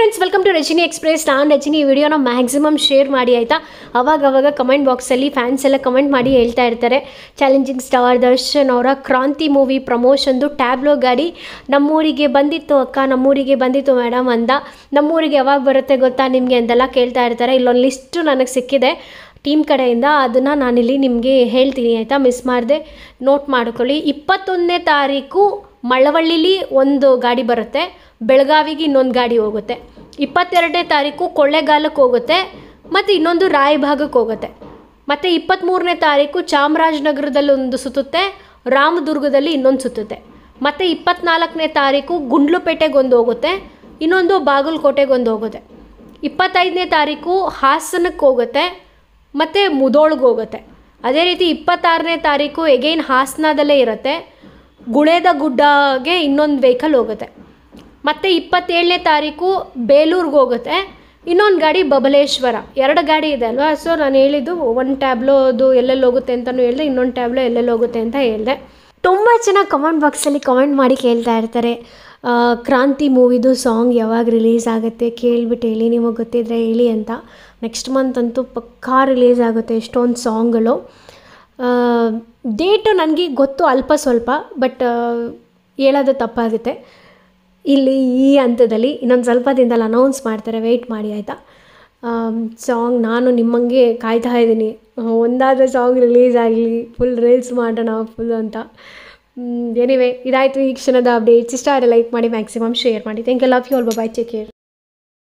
friends welcome to Rajini express ನಾನು ರಜಿನಿ ಈ ವಿಡಿಯೋನ ಮ್ಯಾಕ್ಸಿಮಮ್ ಶೇರ್ ಮಾಡಿ ಆಯಿತಾ ಅವಾಗ ಅವಾಗ ಕಮೆಂಟ್ ಬಾಕ್ಸಲ್ಲಿ ಫ್ಯಾನ್ಸ್ ಎಲ್ಲ ಕಮೆಂಟ್ ಮಾಡಿ ಹೇಳ್ತಾ ಇರ್ತಾರೆ ಚಾಲೆಂಜಿಂಗ್ ಸ್ಟಾರ್ ದರ್ಶನ್ ಅವರ ಕ್ರಾಂತಿ ಮೂವಿ ಪ್ರಮೋಷನ್ದು ಟ್ಯಾಬ್ಲೋ ಗಾಡಿ ನಮ್ಮೂರಿಗೆ ಬಂದಿತ್ತು ಅಕ್ಕ ನಮ್ಮೂರಿಗೆ ಬಂದಿತ್ತು ಮೇಡಮ್ ಅಂದ ನಮ್ಮೂರಿಗೆ ಯಾವಾಗ ಬರುತ್ತೆ ಗೊತ್ತಾ ನಿಮಗೆ ಅಂತೆಲ್ಲ ಕೇಳ್ತಾ ಇರ್ತಾರೆ ಇಲ್ಲೊಂದು ಲಿಸ್ಟು ನನಗೆ ಸಿಕ್ಕಿದೆ ಟೀಮ್ ಕಡೆಯಿಂದ ಅದನ್ನು ನಾನಿಲ್ಲಿ ನಿಮಗೆ ಹೇಳ್ತೀನಿ ಆಯಿತಾ ಮಿಸ್ ಮಾಡದೆ ನೋಟ್ ಮಾಡ್ಕೊಳ್ಳಿ ಇಪ್ಪತ್ತೊಂದನೇ ತಾರೀಕು ಮಳವಳ್ಳಿಲಿ ಒಂದು ಗಾಡಿ ಬರುತ್ತೆ ಬೆಳಗಾವಿಗೆ ಇನ್ನೊಂದು ಗಾಡಿ ಹೋಗುತ್ತೆ ಇಪ್ಪತ್ತೆರಡನೇ ತಾರೀಕು ಕೊಳ್ಳೇಗಾಲಕ್ಕೆ ಹೋಗುತ್ತೆ ಮತ್ತು ಇನ್ನೊಂದು ರಾಯಭಾಗಕ್ಕೆ ಹೋಗುತ್ತೆ ಮತ್ತು ಇಪ್ಪತ್ತ್ಮೂರನೇ ತಾರೀಕು ಚಾಮರಾಜನಗರದಲ್ಲಿ ಒಂದು ಸುತ್ತುತ್ತೆ ರಾಮದುರ್ಗದಲ್ಲಿ ಇನ್ನೊಂದು ಸುತ್ತುತ್ತೆ ಮತ್ತು ಇಪ್ಪತ್ನಾಲ್ಕನೇ ತಾರೀಕು ಗುಂಡ್ಲುಪೇಟೆಗೊಂದು ಹೋಗುತ್ತೆ ಇನ್ನೊಂದು ಬಾಗಲಕೋಟೆಗೊಂದು ಹೋಗುತ್ತೆ ಇಪ್ಪತ್ತೈದನೇ ತಾರೀಕು ಹಾಸನಕ್ಕೆ ಹೋಗುತ್ತೆ ಮತ್ತು ಮುದೋಳ್ಗೆ ಹೋಗುತ್ತೆ ಅದೇ ರೀತಿ ಇಪ್ಪತ್ತಾರನೇ ತಾರೀಕು ಎಗೈನ್ ಹಾಸನದಲ್ಲೇ ಇರುತ್ತೆ ಗುಳೇದ ಗುಡ್ಡಗೆ ಇನ್ನೊಂದು ವೆಹಿಕಲ್ ಹೋಗುತ್ತೆ ಮತ್ತು ಇಪ್ಪತ್ತೇಳನೇ ತಾರೀಕು ಬೇಲೂರಿಗೆ ಹೋಗುತ್ತೆ ಇನ್ನೊಂದು ಗಾಡಿ ಬಬಲೇಶ್ವರ ಎರಡು ಗಾಡಿ ಇದೆ ಅಲ್ವಾ ಸೊ ನಾನು ಹೇಳಿದ್ದು ಒಂದು ಟ್ಯಾಬ್ಲೋದು ಎಲ್ಲೆಲ್ಲಿ ಹೋಗುತ್ತೆ ಅಂತಲೂ ಹೇಳಿದೆ ಇನ್ನೊಂದು ಟ್ಯಾಬ್ಲೋ ಎಲ್ಲೆಲ್ಲಿ ಹೋಗುತ್ತೆ ಅಂತ ಹೇಳಿದೆ ತುಂಬ ಜನ ಕಮೆಂಟ್ ಬಾಕ್ಸಲ್ಲಿ ಕಮೆಂಟ್ ಮಾಡಿ ಕೇಳ್ತಾ ಇರ್ತಾರೆ ಆ, ಕ್ರಾಂತಿ ಮೂವಿದು ಸಾಂಗ್ ಯಾವಾಗ ರಿಲೀಸ್ ಆಗುತ್ತೆ ಕೇಳಿಬಿಟ್ಟು ಹೇಳಿ ನಿಮಗೆ ಗೊತ್ತಿದ್ರೆ ಹೇಳಿ ಅಂತ ನೆಕ್ಸ್ಟ್ ಮಂತ್ ಅಂತೂ ಪಕ್ಕಾ ರಿಲೀಸ್ ಆಗುತ್ತೆ ಎಷ್ಟೊಂದು ಸಾಂಗ್ಗಳು ಡೇಟು ನನಗೆ ಗೊತ್ತು ಅಲ್ಪ ಸ್ವಲ್ಪ ಬಟ್ ಹೇಳೋದು ತಪ್ಪಾಗುತ್ತೆ ಇಲ್ಲಿ ಈ ಹಂತದಲ್ಲಿ ಇನ್ನೊಂದು ಸ್ವಲ್ಪ ದಿನದಲ್ಲಿ ಅನೌನ್ಸ್ ಮಾಡ್ತಾರೆ ವೆಯ್ಟ್ ಮಾಡಿ ಆಯಿತಾ ಸಾಂಗ್ ನಾನು ನಿಮ್ಮಂಗೆ ಕಾಯ್ತಾ ಇದ್ದೀನಿ ಒಂದಾದ ಸಾಂಗ್ ರಿಲೀಸ್ ಆಗಲಿ ಫುಲ್ ರೀಲ್ಸ್ ಮಾಡೋಣ ಫುಲ್ ಅಂತ ಎನಿವೆ ಇದಾಯಿತು ಈ ಕ್ಷಣದ ಅಪ್ಡೇಟ್ಸ್ ಇಷ್ಟ ಆದರೆ ಲೈಕ್ ಮಾಡಿ ಮ್ಯಾಕ್ಸಿಮಮ್ ಶೇರ್ ಮಾಡಿ thank you love you all bye take care